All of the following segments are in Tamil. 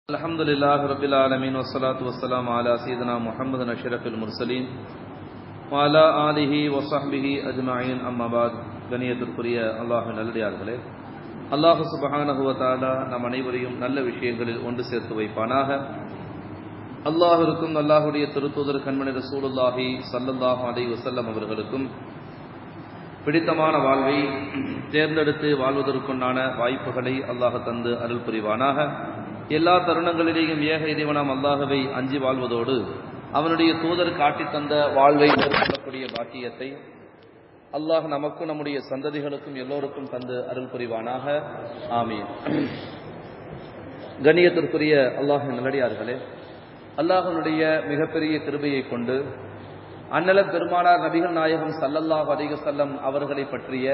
الحمد لله رب العالمين والصلاة والسلام على سيدنا محمد أشرف المرسلين وعلى آله وصحبه أجمعين أما بعد கணியத்திற்குரிய அல்லாஹ் நல்லடியார்களே அல்லாஹ் சுபஹானஹு வ தஆலா நம் அனைவரையும் நல்ல விஷயங்களில் ஒன்று சேர்த்து வைப்பானாக அல்லாஹிற்கும் அல்லாஹுடைய திருத்தூதர் கண்மணி ரசூலுல்லாஹி ஸல்லல்லாஹு அலைஹி வஸல்லம் அவர்களுக்கும் பிடித்தமான வாழ்வை தேர்ந்தெடுத்து வாழ்வதற்குண்டான வாய்ப்புகளை அல்லாஹ் தந்து அருள் புரிவானாக எல்லா தருணங்களிலேயும் ஏக இறைவனாம் அல்லாஹவை அஞ்சி வாழ்வதோடு அவனுடைய தூதர் காட்டித் தந்த வாழ்வை மேற்கொள்ளக்கூடிய பாக்கியத்தை அல்லாஹ் நமக்கும் நம்முடைய சந்ததிகளுக்கும் எல்லோருக்கும் தந்து அருள் புரிவானாக ஆமீன் கண்ணியத்திற்குரிய அல்லாஹ் நல்லடியார்களே அல்லாஹனுடைய மிகப்பெரிய கிருபையை கொண்டு அன்னல பெருமானார் நபிகள் நாயகம் சல்லல்லாஹ் அலிகசல்லம் அவர்களை பற்றிய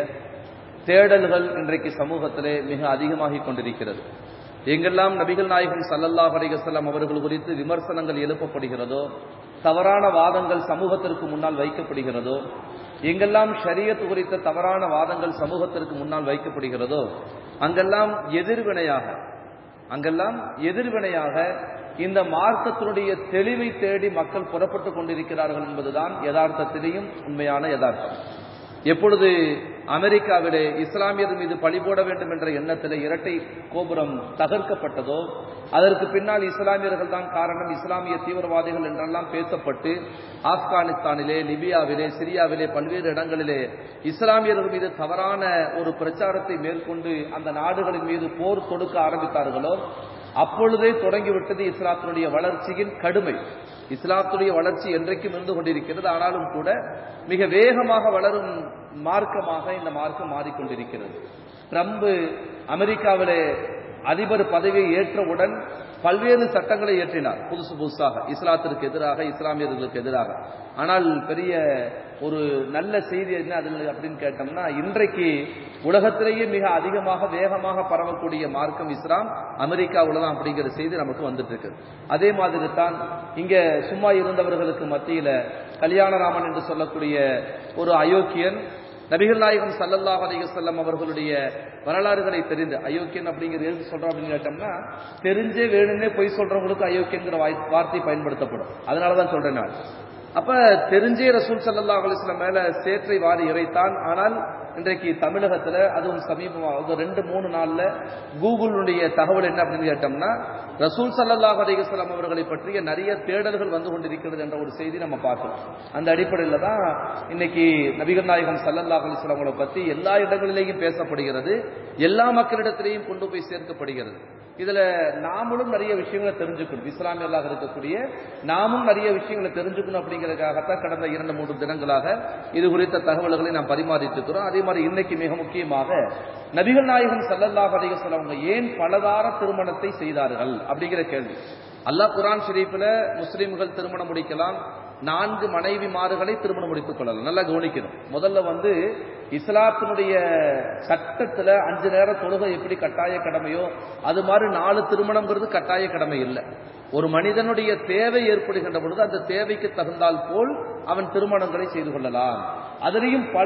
தேடல்கள் இன்றைக்கு சமூகத்திலே மிக அதிகமாகிக் கொண்டிருக்கிறது எங்கெல்லாம் நபிகள் நாயகம் சல்லல்லாஹ் அலிகசல்லம் அவர்கள் குறித்து விமர்சனங்கள் எழுப்பப்படுகிறதோ தவறான வாதங்கள் சமூகத்திற்கு முன்னால் வைக்கப்படுகிறதோ எங்கெல்லாம் ஷரியத் குறித்த தவறான வாதங்கள் சமூகத்திற்கு முன்னால் வைக்கப்படுகிறதோ அங்கெல்லாம் எதிர்வினையாக அங்கெல்லாம் எதிர்வினையாக இந்த மார்க்கத்தினுடைய தெளிவை தேடி மக்கள் புறப்பட்டுக் கொண்டிருக்கிறார்கள் என்பதுதான் யதார்த்தத்திலேயும் உண்மையான யதார்த்தம் எப்பொழுது அமெரிக்காவிலே இஸ்லாமியர் மீது பழி போட வேண்டும் என்ற எண்ணத்தில் இரட்டை கோபுரம் தகர்க்கப்பட்டதோ அதற்கு பின்னால் இஸ்லாமியர்கள் தான் காரணம் இஸ்லாமிய தீவிரவாதிகள் என்றெல்லாம் பேசப்பட்டு ஆப்கானிஸ்தானிலே லிபியாவிலே சிரியாவிலே பல்வேறு இடங்களிலே இஸ்லாமியர்கள் மீது தவறான ஒரு பிரச்சாரத்தை மேற்கொண்டு அந்த நாடுகளின் மீது போர் தொடுக்க ஆரம்பித்தார்களோ அப்பொழுதே தொடங்கிவிட்டது இஸ்லாத்தினுடைய வளர்ச்சியின் கடுமை இஸ்லாத்துடைய வளர்ச்சி என்றைக்கும் இருந்து கொண்டிருக்கிறது ஆனாலும் கூட மிக வேகமாக வளரும் மார்க்கமாக இந்த மார்க்கம் மாறிக்கொண்டிருக்கிறது ட்ரம்ப் அமெரிக்காவிலே அதிபர் பதவியை ஏற்றவுடன் பல்வேறு சட்டங்களை இயற்றினார் புதுசு புதுசாக இஸ்லாத்திற்கு எதிராக இஸ்லாமியர்களுக்கு எதிராக ஆனால் பெரிய ஒரு நல்ல செய்தி என்ன அதில் அப்படின்னு கேட்டோம்னா இன்றைக்கு உலகத்திலேயே மிக அதிகமாக வேகமாக பரவக்கூடிய மார்க்கம் இஸ்லாம் அமெரிக்காவில் தான் அப்படிங்கிற செய்தி நமக்கு வந்துட்டு இருக்கு அதே மாதிரி தான் இங்க சும்மா இருந்தவர்களுக்கு மத்தியில கல்யாணராமன் என்று சொல்லக்கூடிய ஒரு அயோக்கியன் நபிகள் நாயகம் சல்லல்லாஹ் அலிகசல்லம் அவர்களுடைய வரலாறுகளை தெரிந்து அயோக்கியன் அப்படிங்கிறது எது சொல்றோம் அப்படின்னு கேட்டோம்னா தெரிஞ்சே வேணும்னே பொய் சொல்றவங்களுக்கு அயோக்கியங்கிற வார்த்தை பயன்படுத்தப்படும் அதனாலதான் சொல்றேன் நான் அப்ப தெரிஞ்சே ரசூல் சல்லா அலிஸ்லாம் மேல சேற்றை வாரி இறைத்தான் ஆனால் இன்றைக்கு தமிழகத்துல அதுவும் சமீபமாக ரெண்டு மூணு நாள்ல கூகுளுடைய தகவல் என்ன அப்படின்னு கேட்டோம்னா ரசூல் சல்லாஹ் அலிகலாம் அவர்களை பற்றிய நிறைய தேடல்கள் வந்து கொண்டிருக்கிறது என்ற ஒரு செய்தி நம்ம பார்க்கிறோம் அந்த அடிப்படையில் தான் இன்னைக்கு நபிகள் நாயகம் சல்லல்லாஹ் அலிஸ்லாம் அவங்களை பத்தி எல்லா இடங்களிலேயும் பேசப்படுகிறது எல்லா மக்களிடத்திலேயும் கொண்டு போய் சேர்க்கப்படுகிறது இதுல நாமளும் நிறைய விஷயங்களை தெரிஞ்சுக்கணும் இஸ்லாமியர்களாக இருக்கக்கூடிய நாமும் நிறைய விஷயங்களை தெரிஞ்சுக்கணும் அப்படிங்கிறதுக்காகத்தான் கடந்த இரண்டு மூன்று தினங்களாக இது குறித்த தகவல்களை நாம் பரிமாறிட்டு இருக்கிறோம் அதே மாதிரி இன்னைக்கு மிக முக்கியமாக நபிகள் நாயகம் சல்லல்லாஹ் அலிகஸ்லாம் அவங்க ஏன் பலதார திருமணத்தை செய்தார்கள் அப்படிங்கிற கேள்வி அல்லாஹ் குரான் ஷெரீஃபில் முஸ்லீம்கள் திருமணம் முடிக்கலாம் நான்கு மனைவி மாறுகளை திருமணம் முடித்துக் கொள்ளலாம் நல்லா கவனிக்கணும் முதல்ல வந்து இஸ்லாத்தினுடைய சட்டத்துல அஞ்சு நேரம் தொழுகை எப்படி கட்டாய கடமையோ அது மாதிரி நாலு திருமணம்ங்கிறது கட்டாய கடமை இல்லை ஒரு மனிதனுடைய தேவை ஏற்படுகின்ற பொழுது அந்த தேவைக்கு தகுந்தால் போல் அவன் திருமணங்களை செய்து கொள்ளலாம் அதுலேயும் பல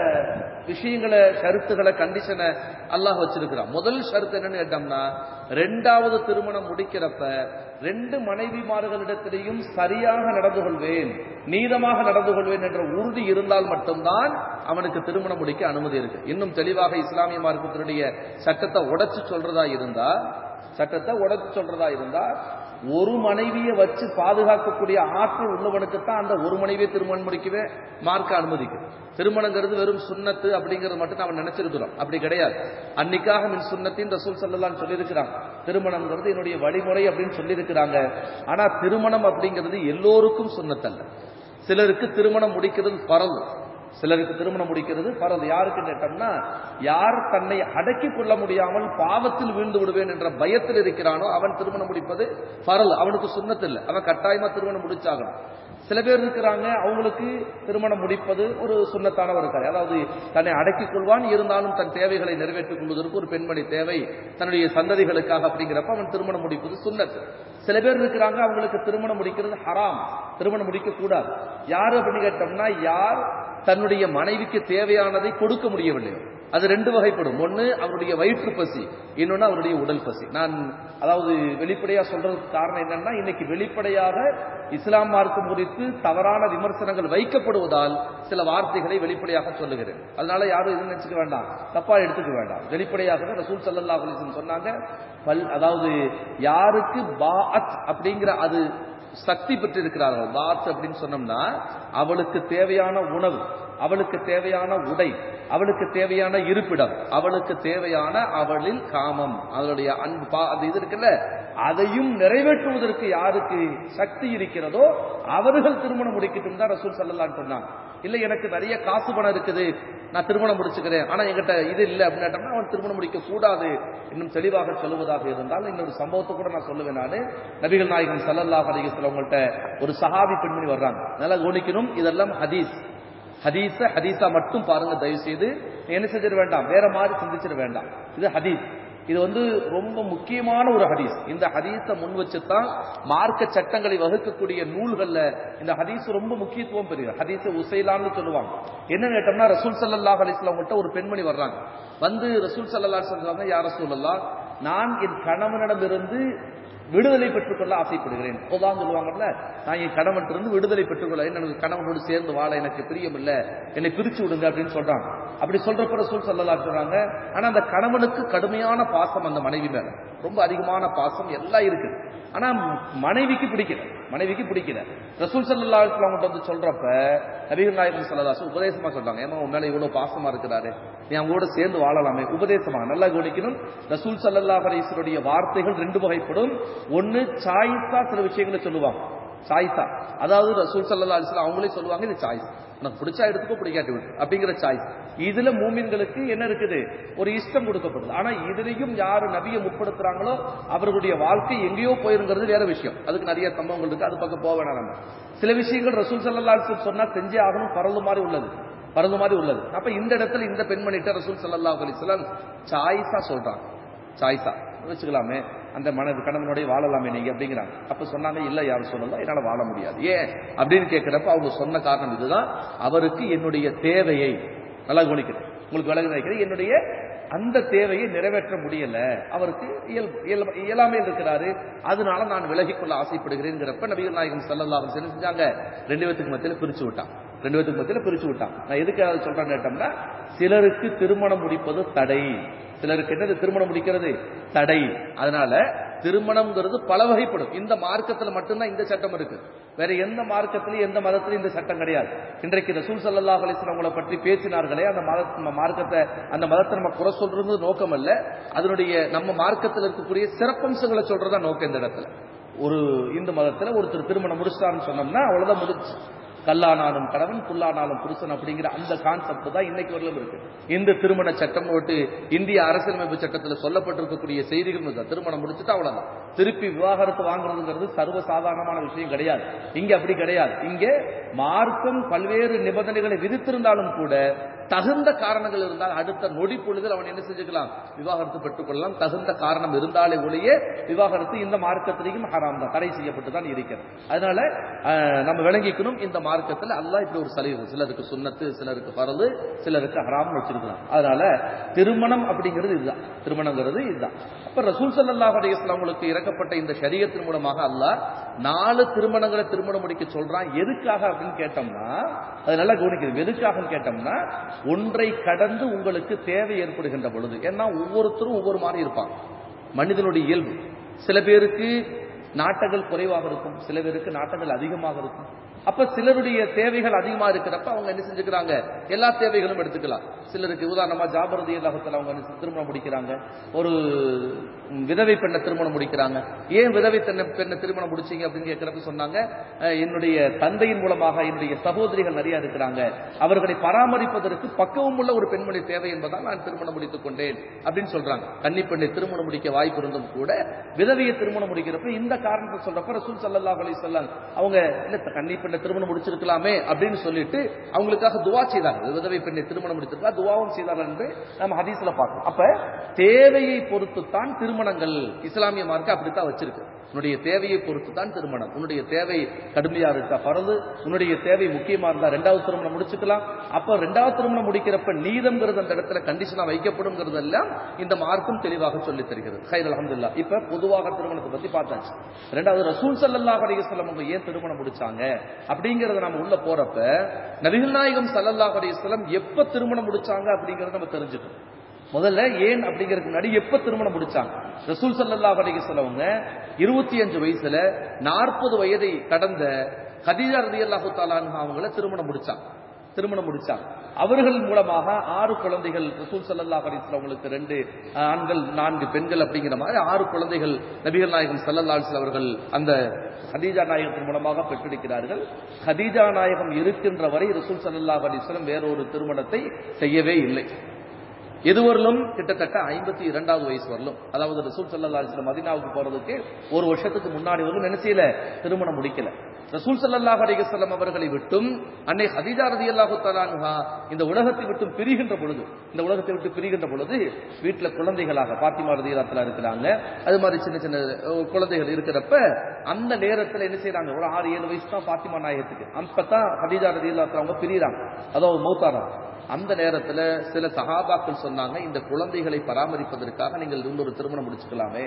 விஷயங்களை கருத்துக்களை கண்டிஷனை அல்லாஹ் வச்சிருக்கிறான் முதல் ஷருத்து என்னன்னு கேட்டோம்னா ரெண்டாவது திருமணம் முடிக்கிறப்ப ரெண்டு மனைவிமார்களிடத்திலையும் சரியாக நடந்து கொள்வேன் நீதமாக நடந்து கொள்வேன் என்ற உறுதி இருந்தால் மட்டும்தான் அவனுக்கு திருமணம் முடிக்க அனுமதி இருக்கு இன்னும் தெளிவாக இஸ்லாமிய மார்க்கத்தினுடைய சட்டத்தை உடைச்சு சொல்றதா இருந்தா சட்டத்தை உடைச்சு சொல்றதா இருந்தா ஒரு மனைவியை வச்சு பாதுகாக்கக்கூடிய ஆற்றல் உள்ளவனுக்கு தான் அந்த ஒரு மனைவியை திருமணம் முடிக்கவே மார்க்க அனுமதிக்கும் திருமணங்கிறது வெறும் சுண்ணத்து அப்படிங்கிறது மட்டும் அவன் நினைச்சிருக்கிறோம் அப்படி கிடையாது அன்னைக்காக மின் சுண்ணத்தின் ரசூல் சல்லலான்னு சொல்லியிருக்கிறாங்க திருமணம்ங்கிறது என்னுடைய வழிமுறை அப்படின்னு சொல்லியிருக்கிறாங்க ஆனா திருமணம் அப்படிங்கிறது எல்லோருக்கும் சுண்ணத்தல்ல சிலருக்கு திருமணம் முடிக்கிறது பரவு சிலருக்கு திருமணம் முடிக்கிறது பரது யாருக்கு கேட்டோம்னா யார் தன்னை அடக்கி கொள்ள முடியாமல் பாவத்தில் வீழ்ந்து விடுவேன் என்ற பயத்தில் இருக்கிறானோ அவன் திருமணம் முடிப்பது பரல் அவனுக்கு சுண்ணத்தில் அவன் கட்டாயமா திருமணம் முடிச்சாகணும் சில பேர் இருக்கிறாங்க அவங்களுக்கு திருமணம் முடிப்பது ஒரு சுண்ணத்தானவர் இருக்காரு அதாவது தன்னை அடக்கிக் கொள்வான் இருந்தாலும் தன் தேவைகளை நிறைவேற்றிக் கொள்வதற்கு ஒரு பெண்மணி தேவை தன்னுடைய சந்ததிகளுக்காக அப்படிங்கிறப்ப அவன் திருமணம் முடிப்பது சுண்ணத்து சில பேர் இருக்கிறாங்க அவங்களுக்கு திருமணம் முடிக்கிறது ஹராம் திருமணம் முடிக்க கூடாது யாரு அப்படின்னு கேட்டோம்னா யார் தன்னுடைய மனைவிக்கு தேவையானதை கொடுக்க முடியவில்லை அது ரெண்டு வகைப்படும் ஒன்னு அவருடைய வயிற்று பசி இன்னொன்னு அவருடைய உடல் பசி நான் அதாவது வெளிப்படையா சொல்றதுக்கு காரணம் என்னன்னா இன்னைக்கு வெளிப்படையாக இஸ்லாம் மார்க்கம் குறித்து தவறான விமர்சனங்கள் வைக்கப்படுவதால் சில வார்த்தைகளை வெளிப்படையாக சொல்லுகிறேன் அதனால யாரும் இது நினைச்சுக்க வேண்டாம் தப்பா எடுத்துக்க வேண்டாம் வெளிப்படையாக ரசூல் சல்லல்லாஹு அலைஹி வஸல்லம் சொன்னாங்க பல் அதாவது யாருக்கு பாஅத் அப்படிங்கிற அது சக்தி பெற்று இருக்கிறார்கள் பாத் அப்படின்னு சொன்னோம்னா அவளுக்கு தேவையான உணவு அவளுக்கு தேவையான உடை அவளுக்கு தேவையான இருப்பிடம் அவளுக்கு தேவையான அவளில் காமம் அவளுடைய அன்பு பா- அது இது இருக்குல்ல அதையும் நிறைவேற்றுவதற்கு யாருக்கு சக்தி இருக்கிறதோ அவர்கள் திருமணம் முடிக்கட்டும் தான் ரசூல் சல்லல்லான்னு சொன்னாங்க இல்ல எனக்கு நிறைய காசு பணம் இருக்குது நான் திருமணம் முடிச்சுக்கிறேன் ஆனா என்கிட்ட இது இல்லை அப்படின்னு கேட்டோம்னா அவன் திருமணம் முடிக்க கூடாது இன்னும் தெளிவாக சொல்லுவதாக இருந்தால் இன்னொரு சம்பவத்தை கூட நான் சொல்லுவேன் நானு நபிகள் நாயகம் ஸல்லல்லாஹு அலைஹி வஸல்லம் அவங்கள்ட்ட ஒரு சஹாபி பெண்மணி வர்றாங்க நல்லா கவனிக்கணும் இதெல்லாம் ஹதீஸ் ஹதீஸ ஹதீஸா மட்டும் பாருங்க தயவு செய்து என்ன செஞ்சிட வேண்டாம் வேற மாதிரி சிந்திச்சிட வேண்டாம் இது ஹதீஸ் இது வந்து ரொம்ப முக்கியமான ஒரு ஹதீஸ் இந்த ஹதீஸை முன் வச்சுதான் மார்க்க சட்டங்களை வகுக்கக்கூடிய நூல்கள்ல இந்த ஹதீஸ் ரொம்ப முக்கியத்துவம் பெறுகிறது ஹதீஸை உசைலான்னு சொல்லுவாங்க என்ன கேட்டோம்னா ரசூல் ஸல்லல்லாஹு அலைஹி வஸல்லம் கிட்ட ஒரு பெண்மணி வர்றாங்க வந்து ரசூல் ஸல்லல்லாஹு அலைஹி வஸல்லம் சொல்றாங்க யார் ரசூலல்லாஹ் நான் என் கணவனிடமிருந்து விடுதலை பெற்றுக்கொள்ள ஆசைப்படுகிறேன் இப்போதான் சொல்லுவாங்கல்ல நான் என் கணவன்கிட்ட விடுதலை பெற்றுக்கொள்ள எனக்கு கணவனோடு சேர்ந்து வாழ எனக்கு பிரியம் இல்ல என்னை பிரிச்சு விடுங்க அப்படின்னு சொல்றாங்க அப்படி சொல்றப்ப ரசூல் சல்லல்லாஹு சொல்றாங்க ஆனா அந்த கணவனுக்கு கடுமையான பாசம் அந்த மனைவி மேல ரொம்ப அதிகமான பாசம் எல்லாம் இருக்கு ஆனா மனைவிக்கு பிடிக்கல மனைவிக்கு பிடிக்கல ரசூல் சல்லல்லாஹு அலைஹி வஸல்லம் வந்து சொல்றப்ப நபிகள் நாயகம் ஸல்லல்லாஹு உபதேசமா சொல்றாங்க ஏமா உன் மேல இவ்வளவு பாசமா இருக்கிறாரு நீ அவங்க கூட சேர்ந்து வாழலாமே உபதேசமா நல்லா கவனிக்கணும் ரசூல் சல்லல்லாஹு அலைஹி வஸல்லுடைய வார்த்தைகள் ரெண்டு வகைப்படும் ஒன்னு சாய்ஸா சில விஷயங்களை சொல்லுவாங்க சாய்ஸா அதாவது ரசூல் சல்லல்லாஹு அலைஹி வஸல்லம் அவங்களே சொல்லுவாங்க இது சாய்ஸ் உனக்கு பிடிச்சா எடுத்துக்கோ பிடிக்காட்டி விடு அப்படிங்கிற சாய்ஸ் இதுல மூமின்களுக்கு என்ன இருக்குது ஒரு இஷ்டம் கொடுக்கப்படுது ஆனா இதுலயும் யாரு நபியை முற்படுத்துறாங்களோ அவர்களுடைய வாழ்க்கை எங்கேயோ போயிருங்கிறது வேற விஷயம் அதுக்கு நிறைய சம்பவங்கள் இருக்கு அது பக்கம் போக வேணாம் நம்ம சில விஷயங்கள் ரசூல் சல்லல்லாஹு அலைஹி வஸல்லம் சொன்னா செஞ்சே ஆகணும் பரந்து மாதிரி உள்ளது பரந்து மாதிரி உள்ளது அப்ப இந்த இடத்துல இந்த பெண்மணிட்ட ரசூல் சல்லல்லாஹு அலைஹி வஸல்லம் சாய்ஸா சொல்றாங்க சாய்ஸா வச்சுக்கலாமே அந்த மனது கணவனுடைய வாழலாமே நீங்க அப்படிங்கிறாங்க அப்ப சொன்னாங்க இல்ல யாரும் சொல்லலாம் என்னால வாழ முடியாது ஏன் அப்படின்னு கேட்கிறப்ப அவங்க சொன்ன காரணம் இதுதான் அவருக்கு என்னுடைய தேவையை நல்லா கவனிக்கிறேன் உங்களுக்கு விலகு நினைக்கிறேன் என்னுடைய அந்த தேவையை நிறைவேற்ற முடியல அவருக்கு இயல் இயல்- இயலாமையில் இருக்கிறாரு அதனால நான் விலகிக் கொள்ள ஆசைப்படுகிறேங்கிறப்ப நபிகள் நாயகம் ஸல்லல்லாஹு அலைஹி வஸல்லம் செஞ்சாங்க ரெண்டு பேத்துக்கு மத்தியில பிரிச்சு விட்டான் ரெண்டு பேத்துக்கு மத்தியில பிரிச்சு விட்டான் நான் எதுக்கு அதை சொல்றேன்னு கேட்டோம்னா சிலருக்கு திருமணம் முடிப்பது தடை சிலருக்கு என்னது திருமணம் முடிக்கிறது தடை அதனால திருமணம்ங்கிறது பல வகைப்படும் இந்த மார்க்கத்துல மட்டும்தான் இந்த சட்டம் இருக்கு வேற எந்த மார்க்கத்திலையும் எந்த மதத்திலையும் இந்த சட்டம் கிடையாது இன்றைக்கு ரசூல் சல்லல்லாஹு அலைஹி வஸல்லம் அவங்களை பற்றி பேசினார்களே அந்த மத நம்ம மார்க்கத்தை அந்த மதத்தை நம்ம குறை சொல்றது நோக்கம் அல்ல அதனுடைய நம்ம மார்க்கத்தில் இருக்கக்கூடிய சிறப்பம்சங்களை சொல்றதா நோக்கம் இந்த இடத்துல ஒரு இந்து மதத்துல ஒருத்தர் திருமணம் முடிச்சிட்டாருன்னு சொன்னோம்னா அவ்வளவுதான் முடிச்சு கல்லானாலும் கணவன் புல்லானாலும் புருஷன் அப்படிங்கிற அந்த கான்செப்ட் தான் இன்னைக்கு வரலும் இருக்கு இந்த திருமண சட்டம் போட்டு இந்திய அரசியலமைப்பு சட்டத்தில் சொல்லப்பட்டிருக்கக்கூடிய செய்திகள் இதுதான். திருமணம் முடிச்சுட்டு அவ்வளவுதான் திருப்பி விவாகரத்து வாங்குறதுங்கிறது சர்வ சாதாரணமான விஷயம் கிடையாது இங்க அப்படி கிடையாது இங்க மார்க்கம் பல்வேறு நிபந்தனைகளை விதித்திருந்தாலும் கூட தகுந்த காரணங்கள் இருந்தால் அடுத்த நொடி பொழுதில் அவன் என்ன செஞ்சுக்கலாம் விவாகரத்து பெற்றுக்கொள்ளலாம் தகுந்த காரணம் இருந்தாலே ஒழிய விவாகரத்து இந்த மார்க்கத்திலையும் ஹராம் தான் தடை செய்யப்பட்டு தான் இருக்கிறது அதனால அஹ், நம்ம விளங்கிக்கணும் இந்த மார்க்கத்தில் அல்லாஹ் இப்படி ஒரு சலுகை சிலருக்கு சுன்னத்து சிலருக்கு பரது சிலருக்கு ஹராம் வச்சிருக்கலாம் அதனால திருமணம் அப்படிங்கிறது இதுதான் திருமணங்கிறது இதுதான் அப்ப ரசூல் ஸல்லல்லாஹு அலைஹி வஸல்லம் உங்களுக்கு இறக்கப்பட்ட இந்த ஷரியத்தின் மூலமாக அல்லாஹ் நாலு திருமணங்களை திருமணம் முடிக்க சொல்றான் எதுக்காக அப்படின்னு கேட்டோம்னா அது நல்லா கவனிக்கிறது எதுக்காக கேட்டோம்னா ஒன்றை கடந்து உங்களுக்கு தேவை ஏற்படுகின்ற பொழுது ஏன்னா ஒவ்வொருத்தரும் ஒவ்வொரு மாதிரி இருப்பாங்க மனிதனுடைய இயல்பு சில பேருக்கு நாட்டங்கள் குறைவாக இருக்கும் சில பேருக்கு நாட்டங்கள் அதிகமாக இருக்கும் அப்ப சிலருடைய தேவைகள் அதிகமா இருக்கிறப்ப அவங்க என்ன செஞ்சுக்கிறாங்க எல்லா தேவைகளும் எடுத்துக்கலாம் சிலருக்கு உதாரணமா ஜாபரதி அல்லாஹத்தில் அவங்க என்ன திருமணம் முடிக்கிறாங்க ஒரு ம், விதவை பெண்ணை திருமணம் முடிக்கிறாங்க ஏன் விதவை பெண்ணை பெண்ணை திருமணம் முடிச்சீங்க அப்படின்னு கேட்கிறப்ப சொன்னாங்க அஹ், என்னுடைய தந்தையின் மூலமாக என்னுடைய சகோதரிகள் நிறைய இருக்கிறாங்க அவர்களை பராமரிப்பதற்கு பக்குவம் உள்ள ஒரு பெண்மணி தேவை என்பதால் நான் திருமணம் முடித்துக் கொண்டேன் அப்படின்னு சொல்றாங்க கன்னி பெண்ணை திருமணம் முடிக்க வாய்ப்பு இருந்தும் கூட விதவையை திருமணம் முடிக்கிறப்ப இந்த காரணத்தை சொல்றப்ப ரசூல் ஸல்லல்லாஹு அலைஹி வஸல்லம் அவங்க இல்ல கன்னி பெண்ணை திருமணம் முடிச்சிருக்கலாமே அப்படின்னு சொல்லிட்டு அவங்களுக்காக துவா செய்தார்கள் விதவை பெண்ணை திருமணம் முடித்திருக்கா துவாவும் செய்தார்கள் என்று நம்ம ஹதீஸ்ல பார்க்கிறோம் அப்ப தேவையை பொறுத்து தான் திருமணங்கள் இஸ்லாமிய மார்க்க அப்படித்தான் வச்சிருக்கு உன்னுடைய தேவையை பொறுத்து தான் திருமணம் உன்னுடைய தேவை கடுமையா இருக்கா பரது உன்னுடைய தேவை முக்கியமா இருந்தா ரெண்டாவது திருமணம் முடிச்சுக்கலாம் அப்ப ரெண்டாவது திருமணம் முடிக்கிறப்ப நீதம்ங்கிறது அந்த இடத்துல கண்டிஷனா வைக்கப்படும்ங்கிறது எல்லாம் இந்த மார்க்கும் தெளிவாக சொல்லி தருகிறது ஹைர் அலமதுல்லா இப்ப பொதுவாக திருமணத்தை பத்தி பார்த்தாச்சு ரெண்டாவது ரசூல் சல்லல்லாஹு அலைஹி வஸல்லம் அவங்க ஏன் திருமணம் முடிச்சாங்க அப்படிங்கறத நம்ம உள்ள போறப்ப நபிகள் நாயகம் சல்லல்லாஹு அலைஹி வஸல்லம் எப்ப திருமணம் முடிச்சாங்க அப்படிங்கறத நம்ம தெரிஞ்சுக்கணும் முதல்ல ஏன் அப்படிங்கிறதுக்கு முன்னாடி எப்ப திருமணம் முடிச்சாங்க ரசூல் சல்லல்லாஹு அலைஹி வஸல்லம் அவங்க இருபத்தி அஞ்சு வயசுல நாற்பது வயதை கடந்த கதீஜா ரலியல்லாஹு தஆலா அன்ஹா அவங்கள திருமணம் முடிச்சாங்க திருமணம் முடிச்சாங்க அவர்கள் மூலமாக ஆறு குழந்தைகள் ரசூல் சல்லல்லாஹு அலைஹி வஸல்லம் அவங்களுக்கு ரெண்டு ஆண்கள் நான்கு பெண்கள் அப்படிங்கிற மாதிரி ஆறு குழந்தைகள் நபிகள் நாயகம் சல்லல்லாஹு அலைஹி வஸல்லம் அவர்கள் அந்த ஹதீஜா நாயகத்தின் மூலமாக பெற்றெடுக்கிறார்கள் ஹதீஜா நாயகம் இருக்கின்ற வரை ரசூல் சல்லல்லாஹு அலைஹி வஸல்லம் வேறொரு திருமணத்தை செய்யவே இல்லை எதுவரையிலும் கிட்டத்தட்ட ஐம்பத்தி இரண்டாவது வயசு வரலும் அதாவது ரசூல் சல்லா அலிஸ்லாம் மதினாவுக்கு போறதுக்கு ஒரு வருஷத்துக்கு முன்னாடி வரலும் நினைச்சல திருமணம் முடிக்கல ரசூல் சல்லல்லாஹு அலைஹி வஸல்லம் அவர்களை விட்டும் அன்னை ஹதீஜா ரலியல்லாஹு தஆலா இந்த உலகத்தை விட்டு பிரிகின்ற பொழுது இந்த உலகத்தை விட்டு பிரிகின்ற பொழுது வீட்டுல குழந்தைகளாக பாத்திமா ரலியல்லாஹு இருக்கிறாங்க அது மாதிரி சின்ன சின்ன அஹ், குழந்தைகள் இருக்கிறப்ப அந்த நேரத்துல என்ன செய்றாங்க ஒரு ஆறு ஏழு வயசு தான் பாத்திமா நாயகத்துக்கு அப்பதான் ஹதீஜா ரலியல்லாஹு அவங்க பிரியிறாங்க அதாவது மௌத்தாராங்க அந்த நேரத்துல சில சகாபாக்கள் சொன்னாங்க இந்த குழந்தைகளை பராமரிப்பதற்காக நீங்கள் இன்னொரு திருமணம் முடிச்சுக்கலாமே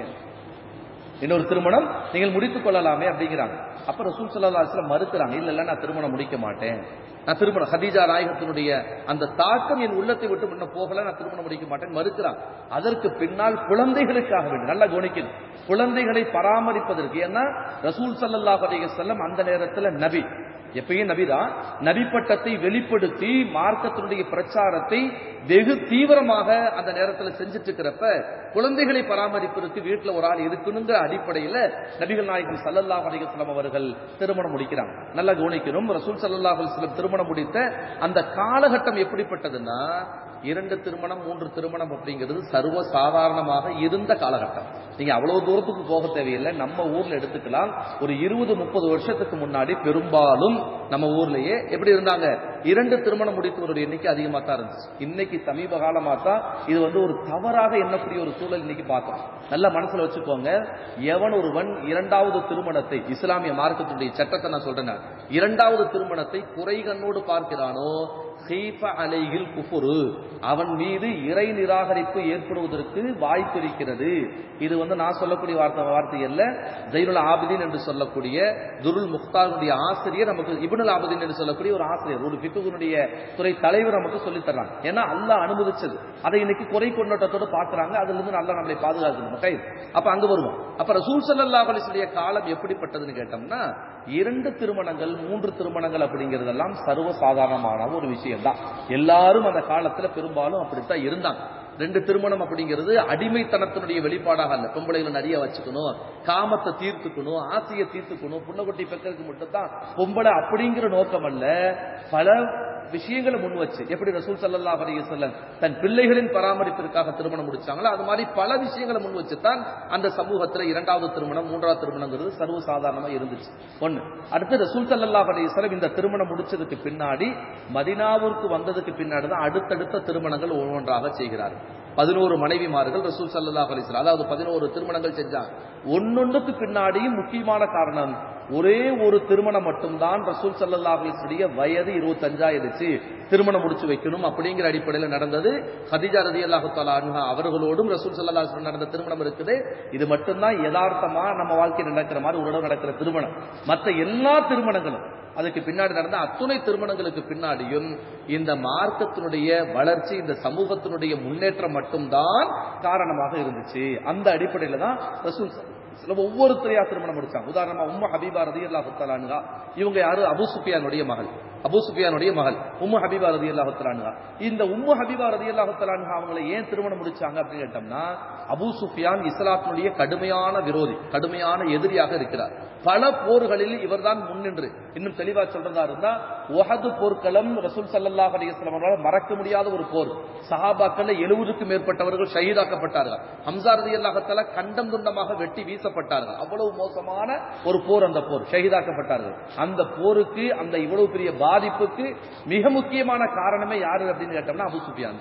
இன்னொரு திருமணம் நீங்கள் முடித்துக் கொள்ளலாமே அப்படிங்கிறாங்க அப்ப ரசூல் சல்லா அலிஸ்லாம் மறுக்கிறாங்க இல்ல இல்ல நான் திருமணம் முடிக்க மாட்டேன் நான் திருமணம் ஹதீஜா நாயகத்தினுடைய அந்த தாக்கம் என் உள்ளத்தை விட்டு முன்ன போகல நான் திருமணம் முடிக்க மாட்டேன் மறுக்கிறான் அதற்கு பின்னால் குழந்தைகளுக்காக வேண்டும் நல்லா கவனிக்கணும் குழந்தைகளை பராமரிப்பதற்கு ஏன்னா ரசூல் சல்லல்லாஹு அலைஹி வஸல்லம் அந்த நேரத்துல நபி எப்பயும் நபிதான் நபி பட்டத்தை வெளிப்படுத்தி மார்க்கத்தினுடைய பிரச்சாரத்தை வெகு தீவிரமாக அந்த நேரத்தில் செஞ்சுட்டு இருக்கிறப்ப குழந்தைகளை பராமரிப்பதற்கு வீட்டுல ஒரு ஆள் இருக்கணுங்கிற அடிப்படையில நபிகள் நாயகம் சல்லல்லாஹு அலைஹி வஸல்லம் அவர்கள் திருமணம் முடிக்கிறாங்க நல்லா கவனிக்கணும் ரசூல் சல்லல்லாஹு அலைஹி வஸல்லம் திருமணம் முடித்த அந்த காலகட்டம் எப்படிப்பட்டதுன்னா இரண்டு திருமணம் மூன்று திருமணம் அப்படிங்கிறது சர்வ சாதாரணமாக இருந்த காலகட்டம் நீங்க அவ்வளவு தூரத்துக்கு போக தேவையில்லை நம்ம ஊர்ல எடுத்துக்கலாம் ஒரு இருபது முப்பது வருஷத்துக்கு முன்னாடி பெரும்பாலும் நம்ம ஊர்லயே எப்படி இருந்தாங்க இரண்டு திருமணம் முடித்தவருடைய எண்ணிக்கை அதிகமா தான் இருந்துச்சு இன்னைக்கு சமீப காலமா தான் இது வந்து ஒரு தவறாக எண்ணக்கூடிய ஒரு சூழல் இன்னைக்கு பார்த்தோம் நல்ல மனசுல வச்சுக்கோங்க எவன் ஒருவன் இரண்டாவது திருமணத்தை இஸ்லாமிய மார்க்கத்துடைய சட்டத்தை நான் சொல்றேன் நான். இரண்டாவது திருமணத்தை குறை கண்ணோடு பார்க்கிறானோ ஹீஃப அலைகில் குஃபுரு அவன் மீது இறை நிராகரிப்பு ஏற்படுவதற்கு வாய்ப்பு இருக்கிறது இது வந்து நான் சொல்லக்கூடிய வார்த்தை வார்த்தை அல்ல ஜைனுல் ஆபிதீன் என்று சொல்லக்கூடிய துருல் முக்தாருடைய ஆசிரியர் நமக்கு இப்னுல் ஆபிதீன் என்று சொல்லக்கூடிய ஒரு ஆசிரியர் ஒரு பிக்குனுடைய துறை தலைவர் நமக்கு சொல்லித் தர்றாங்க ஏன்னா அல்லாஹ் அனுமதிச்சது அதை இன்னைக்கு குறை கொண்டாட்டத்தோடு பார்க்கறாங்க அதுல இருந்து நல்லா நம்மளை பாதுகாக்கணும் மக்கள் அப்ப அங்க வருவோம் அப்ப ரசூல் ஸல்லல்லாஹு அலைஹி வஸல்லம் காலம் எப்படிப்பட்டதுன்னு கேட்டோம்னா இரண்டு திருமணங்கள் மூன்று திருமணங்கள் அப்படிங்கிறதெல்லாம் சர்வ சாதாரணமான ஒரு விஷயம் தான் எல்லாரும் அந்த காலத்துல பெரும்பாலும் அப்படித்தான் இருந்தாங்க ரெண்டு திருமணம் அப்படிங்கிறது அடிமைத்தனத்தினுடைய வெளிப்பாடாக அல்ல பொம்பளைகளை நிறைய வச்சுக்கணும் காமத்தை தீர்த்துக்கணும் ஆசையை தீர்த்துக்கணும் புண்ணகுட்டி பெக்கருக்கு மட்டும்தான் பொம்பளை அப்படிங்கிற நோக்கம் அல்ல பல விஷயங்களை முன் வச்சு எப்படி ரசூல் ஸல்லல்லாஹு அலைஹி வஸல்லம் தன் பிள்ளைகளின் பராமரிப்பிற்காக திருமணம் முடிச்சாங்களோ அது மாதிரி பல விஷயங்களை முன் வச்சு தான் அந்த சமூகத்துல இரண்டாவது திருமணம் மூன்றாவது திருமணங்கிறது சர்வ சாதாரணமா இருந்துச்சு ஒண்ணு அடுத்து ரசூல் ஸல்லல்லாஹு அலைஹி வஸல்லம் இந்த திருமணம் முடிச்சதுக்கு பின்னாடி மதினாவிற்கு வந்ததுக்கு பின்னாடி தான் அடுத்தடுத்த திருமணங்கள் ஒவ்வொன்றாக செய்கிறார்கள் பதினோரு மனைவிமார்கள் ரசூல் ஸல்லல்லாஹு அலைஹி வஸல்லம் அதாவது பதினோரு திருமணங்கள் செஞ்சாங்க ஒன்னொன்றுக்கு பின்னாடியும் முக்கியமான காரணம் ஒரே ஒரு திருமணம் மட்டும்தான் ரசூல் ஸல்லல்லாஹு அலைஹி வஸல்லம் வயது 25 ஆயிடுச்சு திருமணம் முடிச்சு வைக்கணும் அப்படிங்கிற அடிப்படையில் நடந்தது ஹதீஜா ரலியல்லாஹு தஆலா அன்ஹா அவர்களோடும் ரசூல் ஸல்லல்லாஹு அலைஹி வஸல்லம் நடந்த திருமணம் இருக்குது இது மட்டும்தான் யதார்த்தமா நம்ம வாழ்க்கையில் நடக்கிற மாதிரி ஒரு இடம் நடக்கிற திருமணம் மற்ற எல்லா திருமணங்களும் அதுக்கு பின்னாடி நடந்த அத்துணை திருமணங்களுக்கு பின்னாடியும் இந்த மார்க்கத்தினுடைய வளர்ச்சி இந்த சமூகத்தினுடைய முன்னேற்றம் மட்டும்தான் காரணமாக இருந்துச்சு அந்த அடிப்படையில தான் ரசூல் சில ஒவ்வொருத்தரையா திருமணம் முடிச்சாங்க உதாரணமா உம்ம ஹபீபா ரதி அல்லா இவங்க யாரு அபு சுஃபியானுடைய மகள் அபு சுஃபியானுடைய மகள் உம்மு ஹபீபா ரதி அல்லாஹுத்தலானுகா இந்த உம்மு ஹபீபா ரதி அல்லாஹுத்தலானுகா அவங்களை ஏன் திருமணம் முடிச்சாங்க அப்படின்னு கேட்டோம்னா அபு சுஃபியான் இஸ்லாத்தினுடைய கடுமையான விரோதி கடுமையான எதிரியாக இருக்கிறார் பல போர்களில் இவர்தான் முன்னின்று இன்னும் தெளிவா சொல்றதா இருந்தா ஒஹது போர்க்களம் ரசூல் சல்லல்லாஹு அலைஹி வஸல்லம் அவர்களால் மறக்க முடியாத ஒரு போர் சஹாபாக்கள்ல எழுபதுக்கும் மேற்பட்டவர்கள் ஷஹீதாக்கப்பட்டார்கள் ஹம்சா ரலியல்லாஹு தஆலா கண்டம் துண்டமாக வெட்டி வீசப்பட்டார்கள் அவ்வளவு மோசமான ஒரு போர் அந்த போர் ஷஹீதாக்கப்பட்டார்கள் அந்த போருக்கு அந்த இவ்வளவு பெரிய பாதிப்புக்கு மிக முக்கியமான காரணமே யாரு அப்படின்னு கேட்டோம்னா அபு சுஃபியான் தான்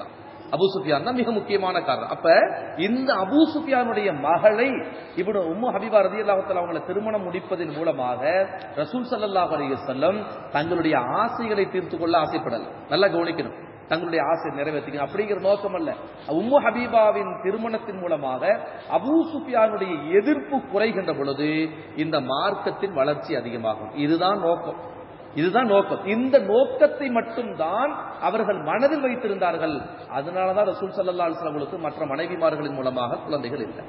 அபூ சுஃபியான் தான் மிக முக்கியமான காரணம் அப்ப இந்த அபூ சுஃபியானுடைய மகளை இப்படி உம்மு ஹபீபா ரதியல்லாஹு தஆலா அவங்களை திருமணம் முடிப்பதன் மூலமாக ரசூல் ஸல்லல்லாஹு அலைஹி வஸல்லம் தங்களுடைய ஆசைகளை தீர்த்து கொள்ள ஆசைப்படல நல்லா கவனிக்கணும் தங்களுடைய ஆசை நிறைவேற்றிக்கணும் அப்படிங்கிற நோக்கம் அல்ல உம்மு ஹபீபாவின் திருமணத்தின் மூலமாக அபூ சுஃபியானுடைய எதிர்ப்பு குறைகின்ற பொழுது இந்த மார்க்கத்தின் வளர்ச்சி அதிகமாகும் இதுதான் நோக்கம் இதுதான் நோக்கம் இந்த நோக்கத்தை மட்டும்தான் அவர்கள் மனதில் வைத்திருந்தார்கள் அதனாலதான் ரசூல் சல்லா அலுவலங்களுக்கு மற்ற மனைவிமார்களின் மூலமாக குழந்தைகள் இல்லை